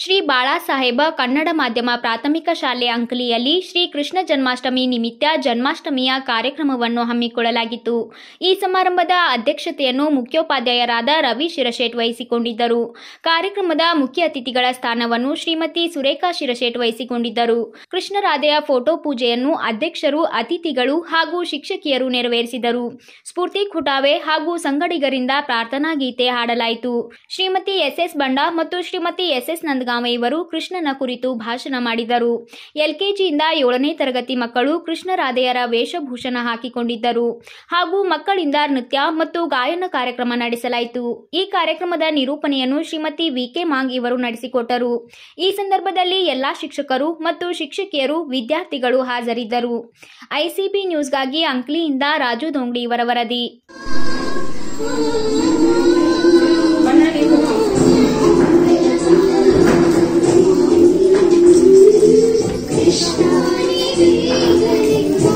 ಶ್ರೀ ಬಾಳಾಸಾಹೇಬ ಕನ್ನಡ ಮಾಧ್ಯಮ ಪ್ರಾಥಮಿಕ ಶಾಲೆ ಅಂಕಲಿಯಲ್ಲಿ ಶ್ರೀ ಕೃಷ್ಣ ಜನ್ಮಾಷ್ಟಮಿ ನಿಮಿತ್ತ ಜನ್ಮಾಷ್ಟಮಿಯ ಕಾರ್ಯಕ್ರಮವನ್ನು ಹಮ್ಮಿಕೊಳ್ಳಲಾಗಿತ್ತು ಈ ಸಮಾರಂಭದ ಅಧ್ಯಕ್ಷತೆಯನ್ನು ಮುಖ್ಯೋಪಾಧ್ಯಾಯರಾದ ರವಿ ಶಿರಶೇಟ್ ವಹಿಸಿಕೊಂಡಿದ್ದರು ಕಾರ್ಯಕ್ರಮದ ಮುಖ್ಯ ಅತಿಥಿಗಳ ಸ್ಥಾನವನ್ನು ಶ್ರೀಮತಿ ಸುರೇಖಾ ಶಿರಶೇಟ್ ವಹಿಸಿಕೊಂಡಿದ್ದರು ಕೃಷ್ಣರಾಧೆಯ ಫೋಟೋ ಪೂಜೆಯನ್ನು ಅಧ್ಯಕ್ಷರು ಅತಿಥಿಗಳು ಹಾಗೂ ಶಿಕ್ಷಕಿಯರು ನೆರವೇರಿಸಿದರು ಸ್ಫೂರ್ತಿ ಖುಟಾವೆ ಹಾಗೂ ಸಂಗಡಿಗರಿಂದ ಪ್ರಾರ್ಥನಾ ಗೀತೆ ಹಾಡಲಾಯಿತು ಶ್ರೀಮತಿ ಎಸ್ಎಸ್ ಬಂಡ ಮತ್ತು ಶ್ರೀಮತಿ ಎಸ್ಎಸ್ ನಂದಗಾಮ ಇವರು ಕೃಷ್ಣನ ಕುರಿತು ಭಾಷಣ ಮಾಡಿದರು ಎಲ್ಕೆಜಿಯಿಂದ ಏಳನೇ ತರಗತಿ ಮಕ್ಕಳು ಕೃಷ್ಣರಾಧೆಯರ ವೇಷಭೂಷಣ ಹಾಕಿಕೊಂಡಿದ್ದರು ಹಾಗೂ ಮಕ್ಕಳಿಂದ ನೃತ್ಯ ಮತ್ತು ಗಾಯನ ಕಾರ್ಯಕ್ರಮ ನಡೆಸಲಾಯಿತು ಈ ಕಾರ್ಯಕ್ರಮದ ನಿರೂಪಣೆಯನ್ನು ಶ್ರೀಮತಿ ವಿಕೆ ಮಾಂಗ್ ಇವರು ನಡೆಸಿಕೊಟ್ಟರು ಈ ಸಂದರ್ಭದಲ್ಲಿ ಎಲ್ಲಾ ಶಿಕ್ಷಕರು ಮತ್ತು ಶಿಕ್ಷಕಿಯರು ವಿದ್ಯಾರ್ಥಿಗಳು ಹಾಜರಿದ್ದರು ಐಸಿಬಿ ನ್ಯೂಸ್ಗಾಗಿ ಅಂಕ್ಲಿಯಿಂದ ರಾಜು ದೋಂಗ್ಡಿ ಇವರ ವರದಿ ಕೃಷ್ಣಾನಿ ವೇಗನೆ